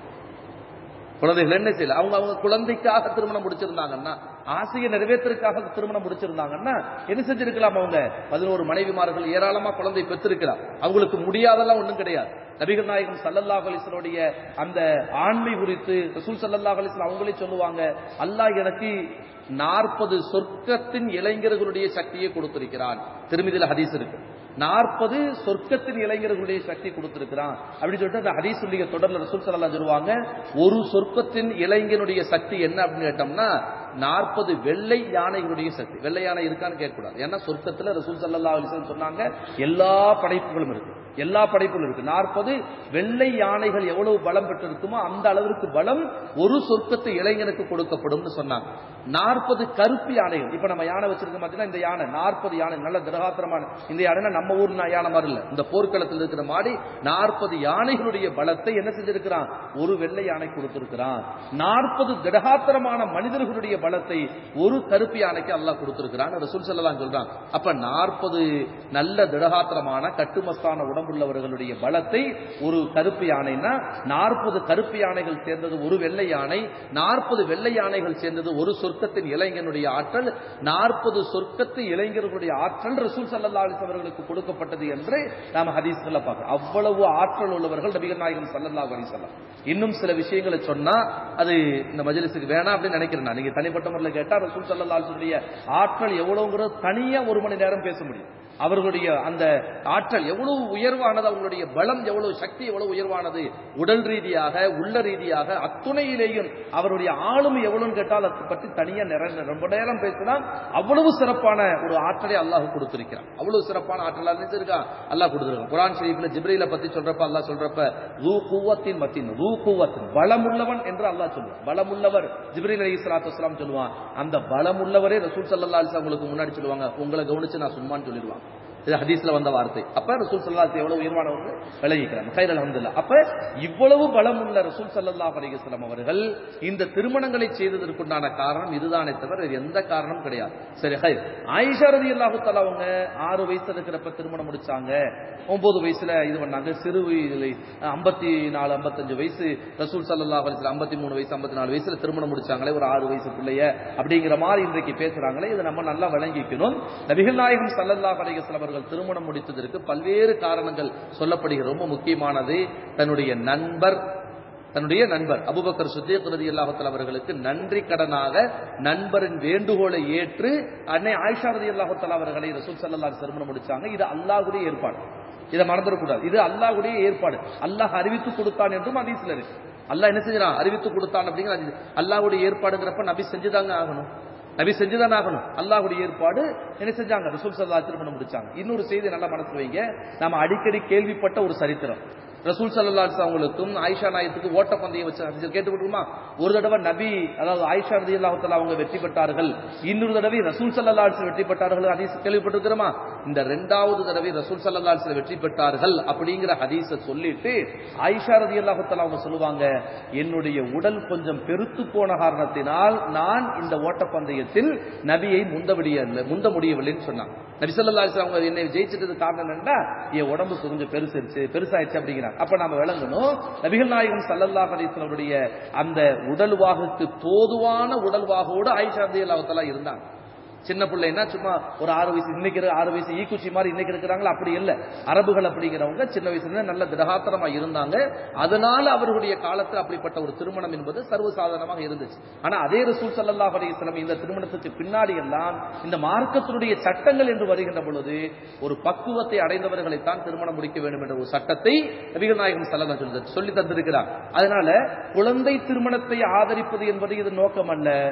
குழந்தைகள் என்ன செய்யல அவங்க அவங்க குழந்தைக்காக திருமணம் முடிச்சிருந்தாங்கன்னா ஆசையை நிறைவேற்றுறதுக்காக திருமணம் முடிச்சிருந்தாங்கன்னா என்ன செஞ்சிருக்கலாம் அவங்க பதினோரு மனைவிமார்கள் ஏராளமா குழந்தை பெற்றிருக்கலாம் அவங்களுக்கு முடியாதெல்லாம் ஒண்ணும் கிடையாது நபிகள் நாயகம் சல்லல்லாஹ் அலிஸ்வனுடைய அந்த ஆண்மை குறித்து ரசூல் சல்லல்லாஹ் அலிஸ்லாம் அவங்களே சொல்லுவாங்க அல்லாஹ் எனக்கு நாற்பது சொர்க்கத்தின் இளைஞர்களுடைய சக்தியை கொடுத்திருக்கிறான் திருமதியில ஹதீஸ் இருக்கு நாற்பது சொர்க்கத்தின் இளைஞர்களுடைய சக்தி கொடுத்திருக்கிறான் அப்படின்னு சொல்லிட்டு அந்த ஹதீஸ் சொல்லிய தொடர்ல ரசூல் சல்லா சொல்லுவாங்க ஒரு சொர்க்கத்தின் இளைஞனுடைய சக்தி என்ன அப்படின்னு கேட்டோம்னா நாற்பது வெள்ளை யானைகளுடைய சக்தி வெள்ளை யானை இருக்கான்னு கேட்கக்கூடாது ஏன்னா சொர்க்கத்துல ரசூல் சல்லா அலிஸ்லாம் சொன்னாங்க எல்லா படைப்புகளும் இருக்கு எல்லா படைப்புகளும் இருக்கு நாற்பது வெள்ளை யானைகள் எவ்வளவு பலம் பெற்றிருக்குமோ அந்த அளவிற்கு பலம் ஒரு சொர்க்கத்து இளைஞனுக்கு கொடுக்கப்படும்னு சொன்னாங்க நாற்பது கருப்பு யானைகள் இப்ப நம்ம யானை வச்சிருக்கோம் பார்த்தீங்கன்னா இந்த யானை நாற்பது யானை நல்ல திரகாத்திரமான இந்த யானை நம்ம ஊர் யானை மாதிரி இல்ல இந்த போர்க்களத்தில் இருக்கிற மாதிரி நாற்பது யானைகளுடைய பலத்தை என்ன செஞ்சிருக்கிறான் ஒரு வெள்ளை யானை கொடுத்திருக்கிறான் நாற்பது திடகாத்திரமான மனிதர்களுடைய பலத்தை ஒரு கருப்பு யானைக்கு அல்லாஹ் கொடுத்திருக்கிறான் ரசூல் சொல்லலாம் சொல்றான் அப்ப நாற்பது நல்ல திடகாத்திரமான கட்டுமஸ்தான உடம்புள்ளவர்களுடைய பலத்தை ஒரு கருப்பு யானைனா நாற்பது கருப்பு யானைகள் சேர்ந்தது ஒரு வெள்ளை யானை நாற்பது வெள்ளை யானைகள் சேர்ந்தது ஒரு சொர்க்கத்தின் இளைஞனுடைய ஆற்றல் நாற்பது சொர்க்கத்து இளைஞர்களுடைய ஆற்றல் ரசூல் சல்லா அலிஸ் அவர்களுக்கு கொடுக்கப்பட்டது என்று நாம் ஹதீஸ்களை பார்க்கிறோம் அவ்வளவு ஆற்றல் உள்ளவர்கள் நபிகள் நாயகம் சல்லல்லா அலிசல்லாம் இன்னும் சில விஷயங்களை சொன்னா அது இந்த மஜலிஸுக்கு வேணாம் அப்படின்னு நினைக்கிறேன் நான் நீங்க தனிப்பட்ட முறையில் கேட்டா ரசூல் சல்லா அலிசுடைய ஆற்றல் எவ்வளவுங்கிறது தனியா ஒரு மணி நேரம் பேச முடியும் அவர்களுடைய அந்த ஆற்றல் எவ்வளவு உயர்வானது அவங்களுடைய பலம் எவ்வளவு சக்தி எவ்வளவு உயர்வானது உடல் ரீதியாக உள்ள ரீதியாக அத்துணையிலேயும் அவருடைய ஆளுமை எவ்வளவுன்னு கேட்டால் அதை பற்றி தனியா நிறைய ரொம்ப நேரம் பேசினா அவ்வளவு சிறப்பான ஒரு ஆற்றலை அல்லாஹ் கொடுத்திருக்கிறான் அவ்வளவு சிறப்பான ஆற்றல் நினைச்சிருக்கான் அல்லாஹ் கொடுத்திருக்கான் குரான் ஷரீஃப்ல ஜிப்ரீல பத்தி சொல்றப்ப அல்லாஹ் சொல்றப்ப ரூ குவத்தின் மத்தின் ரூ குவத்தின் பலமுள்ளவன் என்று அல்லாஹ் சொல்லுவான் பலமுள்ளவர் ஜிப்ரீல் அலி இஸ்லாத்து வஸ்லாம் சொல்லுவான் அந்த பலமுள்ளவரே ரசூல் சல்லா அலிஸ் உங்களுக்கு முன்னாடி சொல்லுவாங்க உங்களை கவனிச்சு நான் சும்மான்னு சொல்லிடுவாங்க இது ஹதீஸ்ல வந்த வார்த்தை அப்ப ரசூல் சல்லாஹ் எவ்வளவு உயர்வானவங்க விளங்கிக்கிறாங்க கைர் அலமதுல்லா அப்ப இவ்வளவு பலம் உள்ள ரசூல் சல்லாஹ் அலிகஸ்லாம் அவர்கள் இந்த திருமணங்களை செய்ததற்குண்டான காரணம் இதுதானே தவிர வேறு எந்த காரணம் கிடையாது சரி ஹை ஆயிஷா ரதி அல்லாஹு அவங்க ஆறு வயசுல இருக்கிறப்ப திருமணம் முடிச்சாங்க ஒன்பது வயசுல இது பண்ணாங்க சிறு வயதுல ஐம்பத்தி நாலு ஐம்பத்தஞ்சு வயசு ரசூல் சல்லாஹ் அலிஸ்லாம் ஐம்பத்தி மூணு வயசு ஐம்பத்தி நாலு வயசுல திருமணம் முடிச்சாங்களே ஒரு ஆறு வயசு பிள்ளைய அப்படிங்கிற மாதிரி இன்றைக்கு பேசுறாங்களே இதை நம்ம நல்லா விளங்கிக்கணும் நபிகள் நாயகம் சல்லல்லாஹ் அலிகஸ்லாம் அவர்கள் திருமணம் முடித்ததற்கு பல்வேறு காரணங்கள் சொல்லப்படுகிறது ரொம்ப முக்கியமானது தன்னுடைய நண்பர் தன்னுடைய நண்பர் அபுபக்கர் சுத்தீக் ரதி அல்லாஹத்தில் அவர்களுக்கு நன்றி கடனாக நண்பரின் வேண்டுகோளை ஏற்று அன்னை ஆயிஷா ரதி அல்லாஹத்தில் அவர்களை ரசூல் சல்லா திருமணம் முடிச்சாங்க இது அல்லாஹுடைய ஏற்பாடு இதை மறந்துடக்கூடாது இது அல்லாஹுடைய ஏற்பாடு அல்லாஹ் அறிவித்து கொடுத்தான் என்றும் அதீசில் இருக்கு அல்லாஹ் என்ன செஞ்சான் அறிவித்து கொடுத்தான் அப்படிங்கிற அல்லாஹுடைய ஏற்பாடுங்கிறப்ப நபி செஞ்சுதாங்க ஆகணும் நபி செஞ்சுதான் ஆகணும் அல்லாஹுடைய ஏற்பாடு என்ன செஞ்சாங்க ரசூல் சல்லா திருமணம் முடிச்சாங்க இன்னொரு செய்தி நல்லா மனசுல வைங்க நாம அடிக்கடி கேள்விப்பட்ட ஒரு சரித்திரம் ரசூல் சல்லா அவங்களுக்கும் ஆயிஷா நாயத்துக்கு ஓட்டப்பந்தயம் வச்சு கேட்டுக்கிட்டுமா ஒரு தடவை நபி அதாவது ஆயிஷா ரதி அல்லாஹத்தில் அவங்க வெற்றி பெற்றார்கள் இன்னொரு தடவை ரசூல் சல்லா வெற்றி பெற்றார்கள் ஹதீஸ் கேள்விப்பட்டிருக்கிறோமா இந்த ரெண்டாவது தடவை ரசூல் சல்லா வெற்றி பெற்றார்கள் அப்படிங்கிற ஹதீஸை சொல்லிட்டு ஆயிஷா ரதி அல்லாஹத்தில் அவங்க சொல்லுவாங்க என்னுடைய உடல் கொஞ்சம் பெருத்து போன காரணத்தினால் நான் இந்த ஓட்டப்பந்தயத்தில் நபியை முந்த முடியவில்லை முந்த முடியவில்லைன்னு சொன்னாங்க நபி சொல்லா அவங்க என்னை ஜெயிச்சிட்டது காரணம் என்னன்னா என் உடம்பு கொஞ்சம் பெருசிருச்சு பெருசாயிடுச்சு அப்படிங்கிறாங்க அப்ப நாம விளங்கணும் நபிகள் நாயகம் சல்லல்லா அலிஸ்லருடைய அந்த உடல்வாகுக்கு தோதுவான உடல்வாகோடு ஆயிஷா ரதி இருந்தாங்க சின்ன பிள்ளைன்னா சும்மா ஒரு ஆறு வயசு இன்னைக்கு ஆறு வயசு ஈக்குச்சி மாதிரி இன்னைக்கு இருக்கிறாங்களா அப்படி இல்ல அரபுகள் அப்படிங்கிறவங்க சின்ன வயசுல நல்ல திடகாத்திரமா இருந்தாங்க அதனால அவர்களுடைய காலத்தில் அப்படிப்பட்ட ஒரு திருமணம் என்பது சர்வசாதாரணமாக இருந்துச்சு ஆனா அதே ரசூல் சல்லல்லாஹ் அலைஹிஸ்ஸலாம் இந்த திருமணத்துக்கு பின்னாடி எல்லாம் இந்த மார்க்கத்தினுடைய சட்டங்கள் என்று வருகின்ற பொழுது ஒரு பக்குவத்தை அடைந்தவர்களைத்தான் திருமணம் முடிக்க வேண்டும் என்ற ஒரு சட்டத்தை நபிகள் நாயகம் சல்லல்லாஹு அலைஹி வஸல்லம் சொல்லி தந்திருக்கிறார் அதனால குழந்தை திருமணத்தை ஆதரிப்பது என்பது இது நோக்கம் அல்ல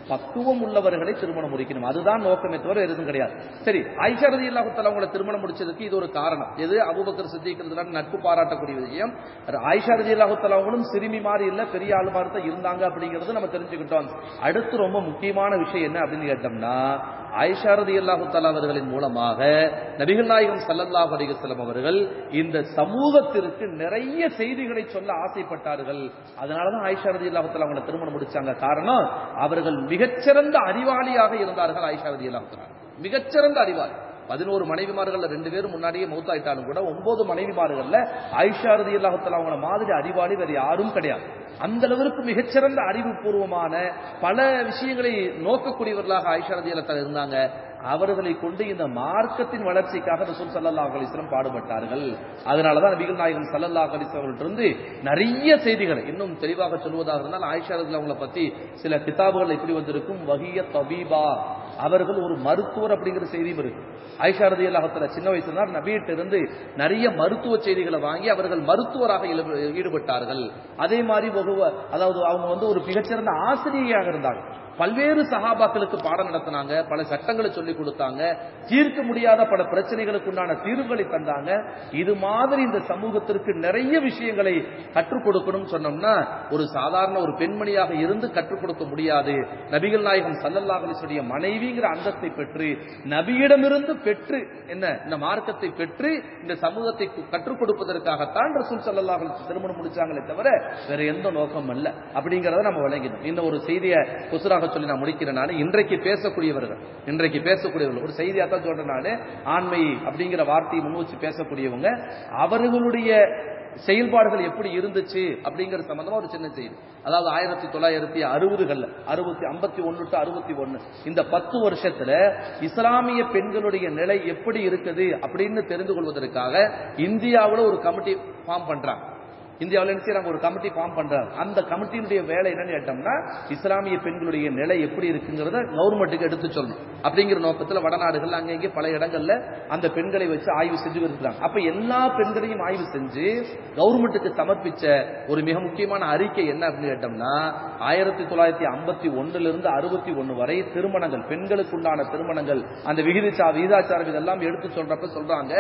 பக்குவம் உள்ளவர்களை திருமணம் முடிக்கணும் அதுதான் நோக்கமே தவிர வேறு எதுவும் கிடையாது சரி ஆயிஷா ரதி அல்லாஹுத்தலா அவங்களை திருமணம் முடிச்சதுக்கு இது ஒரு காரணம் எது அபுபக்கர் சித்திக்கிறதுல நட்பு பாராட்டக்கூடிய விஷயம் ஆயிஷா ரதி அல்லாஹுத்தலா அவங்களும் சிறுமி மாதிரி இல்ல பெரிய ஆளு மாதிரி தான் இருந்தாங்க அப்படிங்கிறது நம்ம தெரிஞ்சுக்கிட்டோம் அடுத்து ரொம்ப முக்கியமான விஷயம் என்ன அப்படின்னு கேட்டோம்னா ஆயிஷா ரதி அல்லாஹுத்தலா அவர்களின் மூலமாக நபிகள் நாயகம் சல்லல்லாஹு அலைஹி வஸல்லம் அவர்கள் இந்த சமூகத்திற்கு நிறைய செய்திகளை சொல்ல ஆசைப்பட்டார்கள் அதனாலதான் ஆயிஷா ரதி அல்லாஹுத்தலா அவங்களை திருமணம் முடிச்சாங்க காரணம் அவர்கள் மிகச்சிறந்த அறிவாளியாக இருந்தார்கள் ஆயிஷா ரதி அல்லாஹுத்தலா மிகச்சிறந்த அறிவாளி பதினோரு மனைவிமார்கள் ரெண்டு பேரும் முன்னாடியே மௌத்தாயிட்டாலும் கூட ஒன்பது மனைவிமார்கள்ல ஆயிஷா ரதி அல்லாஹுத்தலா அவங்கள மாதிரி அறிவாளி வேற யாரும் கிடையாது அந்த அளவிற்கு மிகச்சிறந்த அறிவுபூர்வமான பல விஷயங்களை நோக்கக்கூடியவர்களாக ஆயிஷா ரதி அல்லாஹ் இருந்தாங்க அவர்களை கொண்டு இந்த மார்க்கத்தின் வளர்ச்சிக்காக ரசூல் சல்லல்லாஹு அலைஹி வஸல்லம் பாடுபட்டார்கள் அதனாலதான் நபிகள் நாயகம் சல்லல்லாஹு அலைஹி வஸல்லம் இருந்து நிறைய செய்திகளை இன்னும் தெளிவாக சொல்வதாக இருந்தால் ஆயிஷா ரதி அவங்கள பத்தி சில கிதாபுகள் எப்படி வந்திருக்கும் வகிய தபீபா அவர்கள் ஒரு மருத்துவர் அப்படிங்கிற செய்தியும் இருக்கு ஆயிஷா ரதி அல்லாஹத்துல சின்ன வயசுல தான் நபியிட்ட இருந்து நிறைய மருத்துவ செய்திகளை வாங்கி அவர்கள் மருத்துவராக ஈடுப- ஈடுபட்டார்கள் அதே மாதிரி வகுவ- அதாவது அவங்க வந்து ஒரு மிகச்சிறந்த ஆசிரியையாக இருந்தாங்க பல்வேறு சகாபாக்களுக்கு பாடம் நடத்தினாங்க பல சட்டங்களை சொல்லி கொடுத்தாங்க தீர்க்க முடியாத பல பிரச்சனைகளுக்கு உண்டான தீர்வுகளை தந்தாங்க இது மாதிரி இந்த சமூகத்திற்கு நிறைய விஷயங்களை கற்றுக் கொடுக்கணும் சொன்னோம்னா ஒரு சாதாரண ஒரு பெண்மணியாக இருந்து கற்றுக் கொடுக்க முடியாது நபிகள் நாயகம் சல்லல்லாஹு அலைஹி வஸல்லம் மனைவிங்கிற அந்தஸ்தை பெற்று நபியிடமிருந்து பெற்று என்ன இந்த மார்க்கத்தை பெற்று இந்த சமூகத்தை கு- கற்றுக் கொடுப்பதற்காகத்தான் ரசூல் சல்லல்லாஹு அலைஹி வஸல்லம் திருமணம் முடிச்சாங்களே தவிர வேற எந்த நோக்கம் அல்ல அப்படிங்கறத நம்ம விளங்கினோம் இந்த ஒரு செய்தியை குசுராக சொல்லி நான் முடிக்கிறேன் நான் இன்றைக்கு பேசக்கூடியவர்கள் இன்றைக்கு பேசக்கூடியவர்கள் ஒரு செய்தியா தான் சொல்றேன் நான் ஆண்மை அப்படிங்கிற வார்த்தையை முன் வச்சு பேசக்கூடியவங்க அவர்களுடைய செயல்பாடுகள் எப்படி இருந்துச்சு அப்படிங்கிற சம்பந்தமா ஒரு சின்ன செய்தி அதாவது ஆயிரத்தி தொள்ளாயிரத்தி அறுபதுகள்ல அறுபத்தி ஐம்பத்தி ஒன்னு டு அறுபத்தி ஒன்னு இந்த பத்து வருஷத்துல இஸ்லாமிய பெண்களுடைய நிலை எப்படி இருக்குது அப்படின்னு தெரிந்து கொள்வதற்காக இந்தியாவுல ஒரு கமிட்டி ஃபார்ம் பண்றாங்க இந்தியாவில் என்ன செய்றாங்க ஒரு கமிட்டி ஃபார்ம் பண்றாங்க அந்த கமிட்டியினுடைய வேலை என்னன்னு கேட்டோம்னா இஸ்லாமிய பெண்களுடைய நிலை எப்படி இருக்குங்கிறத கவர்மெண்ட்டுக்கு எடுத்து சொல்லணும் அப்படிங்கிற நோக்கத்துல வடநாடுகள் அங்க இங்கே பல இடங்கள்ல அந்த பெண்களை வச்சு ஆய்வு செஞ்சு இருக்கிறாங்க அப்ப எல்லா பெண்களையும் ஆய்வு செஞ்சு கவர்மெண்ட்டுக்கு சமர்ப்பிச்ச ஒரு மிக முக்கியமான அறிக்கை என்ன அப்படின்னு கேட்டோம்னா ஆயிரத்தி தொள்ளாயிரத்தி ஐம்பத்தி ஒண்ணுல இருந்து அறுபத்தி ஒண்ணு வரை திருமணங்கள் பெண்களுக்கு உண்டான திருமணங்கள் அந்த விகிதிச்சா விகிதாச்சாரம் இதெல்லாம் எடுத்து சொல்றப்ப சொல்றாங்க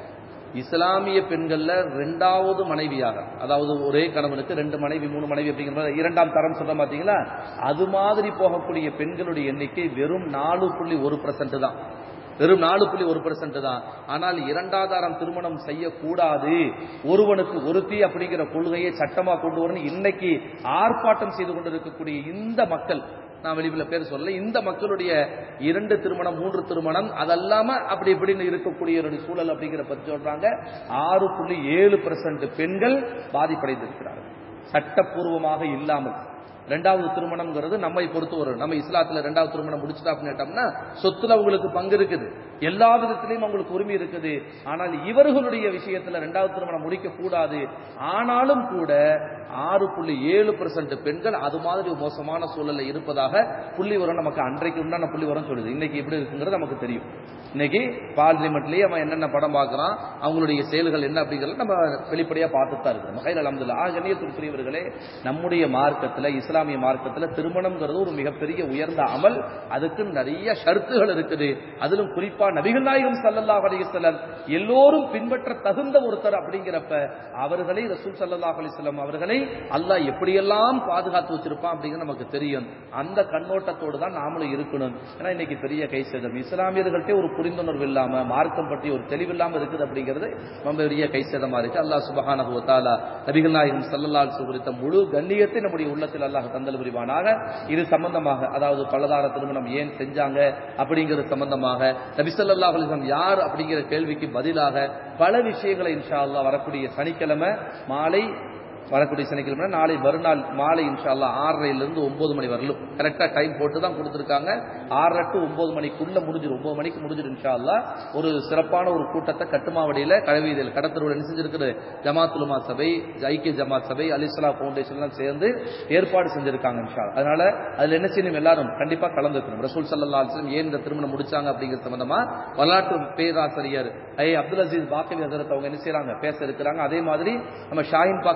இஸ்லாமிய பெண்கள்ல ரெண்டாவது மனைவியாக அதாவது ஒரே கணவனுக்கு ரெண்டு மனைவி மூணு மனைவி அப்படிங்கிற மாதிரி இரண்டாம் தரம் சொல்ற பாத்தீங்களா அது மாதிரி போகக்கூடிய பெண்களுடைய எண்ணிக்கை வெறும் நாலு புள்ளி ஒரு தான் வெறும் நாலு புள்ளி ஒரு பெர்சன்ட் தான் ஆனால் இரண்டாதாரம் திருமணம் செய்யக்கூடாது ஒருவனுக்கு ஒருத்தி அப்படிங்கிற கொள்கையை சட்டமா கொண்டு வரணும் இன்னைக்கு ஆர்ப்பாட்டம் செய்து கொண்டிருக்கக்கூடிய இந்த மக்கள் நான் வெளியில பேர் சொல்லல இந்த மக்களுடைய இரண்டு திருமணம் மூன்று திருமணம் அதல்லாம அப்படி இப்படின்னு இருக்கக்கூடிய ஒரு சூழல் அப்படிங்கிற பத்தி சொல்றாங்க ஆறு புள்ளி ஏழு பெண்கள் பாதிப்படைந்திருக்கிறார்கள் சட்டப்பூர்வமாக இல்லாமல் ரெண்டாவது திருமணம்ங்கிறது நம்மை பொறுத்து வரும் நம்ம இஸ்லாத்துல ரெண்டாவது திருமணம் முடிச்சுட்டா அப்படின்னு கேட்டோம்னா சொத்துல அவங்களுக்கு பங்கு இருக்குது எல்லா விதத்திலையும் அவங்களுக்கு உரிமை இருக்குது ஆனால் இவர்களுடைய விஷயத்துல ரெண்டாவது திருமணம் முடிக்க கூடாது ஆனாலும் கூட ஆறு புள்ளி ஏழு பெண்கள் அது மாதிரி மோசமான சூழல்ல இருப்பதாக புள்ளி வரும் நமக்கு அன்றைக்கு உண்டான புள்ளி வரும் சொல்லுது இன்னைக்கு எப்படி இருக்குங்கிறது நமக்கு தெரியும் இன்னைக்கு பார்லிமெண்ட்லயே அவன் என்னென்ன படம் பார்க்கறான் அவங்களுடைய செயல்கள் என்ன அப்படிங்கறத நம்ம வெளிப்படையா பார்த்துட்டு தான் இருக்கிறோம் மகைல் அலமதுல்லா கண்ணியத்திற்குரியவர்களே நம்முடைய மார்க்கத்துல இஸ்லாமிய மார்க்கத்துல திருமணம்ங்கிறது ஒரு மிகப்பெரிய உயர்ந்த அமல் அதுக்கு நிறைய ஷர்த்துகள் இருக்குது அதிலும் குறிப்பா நபிகள் நாயகம் ஸல்லல்லாஹு அலைஹி வஸல்லம் எல்லோரும் பின்பற்ற தகுந்த ஒருத்தர் அப்படிங்கிறப்ப அவர்களை ரசூல் ஸல்லல்லாஹு அலைஹி வஸல்லம் அவர்களை அல்லாஹ் எப்படியெல்லாம் பாதுகாத்து வச்சிருப்பான் அப்படிங்கிறது நமக்கு தெரியும் அந்த கண்ணோட்டத்தோடு தான் நாமளும் இருக்கணும் ஏன்னா இன்னைக்கு பெரிய கை சேதம் இஸ்லாமியர்கள்ட்டே ஒரு புரிந்துணர்வு இல்லாம மார்க்கம் பற்றி ஒரு தெளிவில்லாம இருக்குது அப்படிங்கிறது ரொம்ப பெரிய கை சேதமா இருக்கு அல்லாஹ் சுபஹானஹு வ தஆலா நபிகள் நாயகம் ஸல்லல்லாஹு அலைஹி வஸல்லம் குறித்த முழு கண்ணியத்தை நம்முடைய உள்ளத்தில் அல்லாஹ் தந்தல் புரிவானாக இது சம்பந்தமாக அதாவது பலதார திருமணம் ஏன் செஞ்சாங்க அப்படிங்கிறது சம்பந்தமாக நபி ஸல்லல்லாஹு அலைஹி வஸல்லம் யார் அப்படிங்கிற கேள்விக்கு பதிலாக பல விஷயங்களை இன்ஷா அல்லாஹ் வரக்கூடிய சனிக்கிழமை மாலை வரக்கூடிய சனிக்கிழமை நாளை மறுநாள் மாலை இன்ஷா அல்லாஹ் ஆறரையிலிருந்து ஒன்பது மணி வரலும் கரெக்டா டைம் போட்டு தான் கொடுத்துருக்காங்க ஆறரை டு ஒன்பது மணிக்குள்ள முடிஞ்சிடும் ஒன்பது மணிக்கு முடிஞ்சிடும் இன்ஷா அல்லாஹ் ஒரு சிறப்பான ஒரு கூட்டத்தை கட்டுமாவடியில கழவீதியில் கடத்தருவில் என்ன செஞ்சிருக்குது ஜமாத்துலுமா சபை ஐக்கிய ஜமாத் சபை அலிஸ்லா ஃபவுண்டேஷன் எல்லாம் சேர்ந்து ஏற்பாடு செஞ்சிருக்காங்க இன்ஷா அல்லாஹ். அதனால அதுல என்ன செய்யணும் எல்லாரும் கண்டிப்பா கலந்துக்கணும் ரசூல் சல்லா அலிஸ்லம் ஏன் இந்த திருமணம் முடிச்சாங்க அப்படிங்கிற சம்பந்தமா வரலாற்று பேராசிரியர் ஐ அப்துல் அசீஸ் பாக்கவி ஹசரத் அவங்க என்ன செய்யறாங்க பேச இருக்கிறாங்க அதே மாதிரி நம்ம ஷாஹின் பாக்கு நடந்த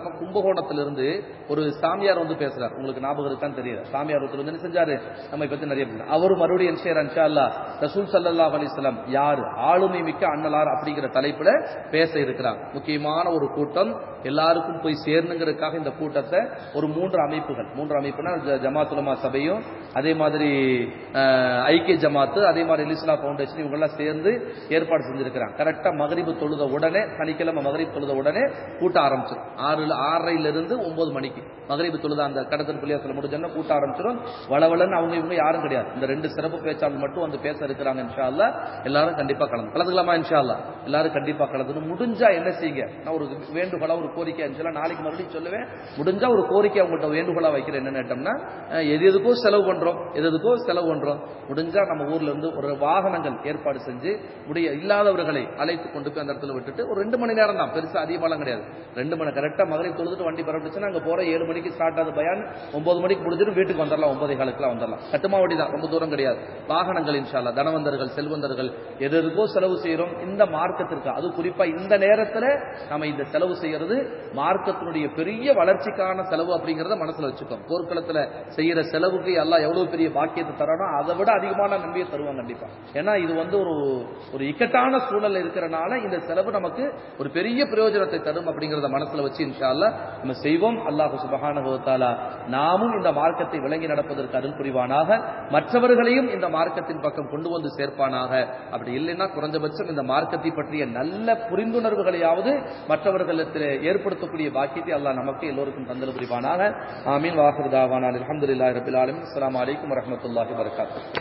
பக்கம் கும்பகோணத்திலிருந்து ஒரு சாமியார் வந்து பேசுறார் உங்களுக்கு ஞாபகம் இருக்கான்னு தெரியல சாமியார் ஒருத்தர் வந்து என்ன செஞ்சாரு நம்ம பத்தி நிறைய பேர் அவர் மறுபடியும் என்ன செய்யறார் இன்ஷா அல்லாஹ் ரசூல் ஸல்லல்லாஹு அலைஹி வஸல்லம் யார் ஆளுமை மிக்க அண்ணலார் அப்படிங்கிற தலைப்புல பேச இருக்கிறார் முக்கியமான ஒரு கூட்டம் எல்லாருக்கும் போய் சேரணுங்கிறதுக்காக இந்த கூட்டத்தை ஒரு மூன்று அமைப்புகள் மூன்று அமைப்புனா ஜ- ஜமாத் உலமா சபையும் அதே மாதிரி அஹ், ஐக்கிய ஜமாத்து அதே மாதிரி இலிஸ்லா ஃபவுண்டேஷன் இவங்க எல்லாம் சேர்ந்து ஏற்பாடு செஞ்சிருக்கிறாங்க கரெக்டா மகரிபு தொழுத உடனே சனிக்கிழமை மகரிப் தொழுத உடனே கூட்ட ஆரம்பிச்சிடும் ஆறு ஆறரைல இருந்து ஒன்பது மணிக்கு மகரிபு தொழுத அந்த கடத்தல் புள்ளியாசல முடிஞ்சோன்னா கூட்ட ஆரம்பிச்சிடும் வளவலன்னு அவங்க இவங்க யாரும் கிடையாது இந்த ரெண்டு சிறப்பு பேச்சாளர் மட்டும் வந்து பேச இருக்கிறாங்க இன்ஷா அல்லாஹ் எல்லாரும் கண்டிப்பா கலந்து கலந்துக்கலாமா இன்ஷா அல்லாஹ் எல்லாரும் கண்டிப்பா கலந்துணும் முடிஞ்சா என்ன செய்யுங்க நான் ஒரு வேண்டுகோளா ஒரு கோரிக்கை இருந்துச்சுன்னா நாளைக்கு மறுபடியும் சொல்லுவேன் முடிஞ்சா ஒரு கோரிக்கை அவங்கள்ட்ட வேண்டுகோளா வைக்கிறேன் என்னன்னு கேட்டோம்னா அஹ், எது எதுக்கோ செலவு பண்றோம் எது எதுக்கோ செலவு பண்றோம் முடிஞ்சா நம்ம ஊர்ல இருந்து ஒரு வாகனங்கள் ஏற்பாடு செஞ்சு முடிய இல்லாதவர்களை அழைத்து கொண்டு போய் அந்த இடத்துல விட்டுட்டு ஒரு ரெண்டு மணி நேரம் தான் பெருசா அதிகமாலாம் கிடையாது ரெண்டு மணி கரெக்டா மதுரை தொழுதுட்டு வண்டி பரப்பிச்சுன்னா அங்க போற ஏழு மணிக்கு ஸ்டார்ட் ஆகுது பயான் ஒன்பது மணிக்கு முடிஞ்சிட்டு வீட்டுக்கு வந்துடலாம் ஒன்பதே காலுக்குலாம் வந்துடலாம் கட்டுமா வண்டி தான் ரொம்ப தூரம் கிடையாது வாகனங்கள் இன்ஷால்லா தனவந்தர்கள் செல்வந்தர்கள் எது எதுக்கோ செலவு செய்யறோம் இந்த மார்க்கத்திற்கு அது குறிப்பா இந்த நேரத்துல நம்ம இந்த செலவு செய்யறது மார்க்கத்தினுடைய பெரிய வளர்ச்சிக்கான செலவு அப்படிங்கறத மனசுல வச்சுக்கோம் போர்க்களத்துல செய்யற செலவுக்கு எல்லாம் எவ்வளவு பெரிய பாக்கியத்தை தரணும் அதை விட அதிகமான நன்மையை தருவாங்க கண்டிப்பா ஏன்னா இது வந்து ஒரு ஒரு இக்கட்டான சூழல் இருக்கிறனால இந்த செலவு நமக்கு ஒரு பெரிய பிரயோஜனத்தை தரும் அப்படிங்கறத மனசுல வச்சு இன்ஷா அல்லாஹ் நம்ம செய்வோம் அல்லாஹ் சுபஹானஹு வ தஆலா நாமும் இந்த மார்க்கத்தை விளங்கி நடப்பதற்கு அருள் புரிவானாக மற்றவர்களையும் இந்த மார்க்கத்தின் பக்கம் கொண்டு வந்து சேர்ப்பானாக அப்படி இல்லைன்னா குறைஞ்சபட்சம் இந்த மார்க்கத்தை பற்றிய நல்ல புரிந்துணர்வுகளையாவது மற்றவர்களிடத்தில் ஏற்படுத்தக்கூடிய பாக்கியத்தை அல்லாஹ் நமக்கு எல்லோருக்கும் தந்தல் புரிவானாக ஆமீன் வாஹிர் தாவானா அல்ஹம்துலில்லாஹி ரபில் ஆலமீன் அஸ்ஸலாமு அலைக்கும் வரஹ்மத்துல்லாஹி வபரகாத்துஹு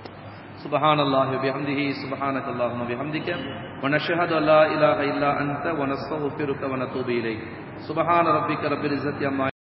سبحان الله وبحمده سبحانك اللهم وبحمدك ونشهد أن لا إله إلا أنت ونستغفرك ونتوب إليك سبحان ربك رب العزة عما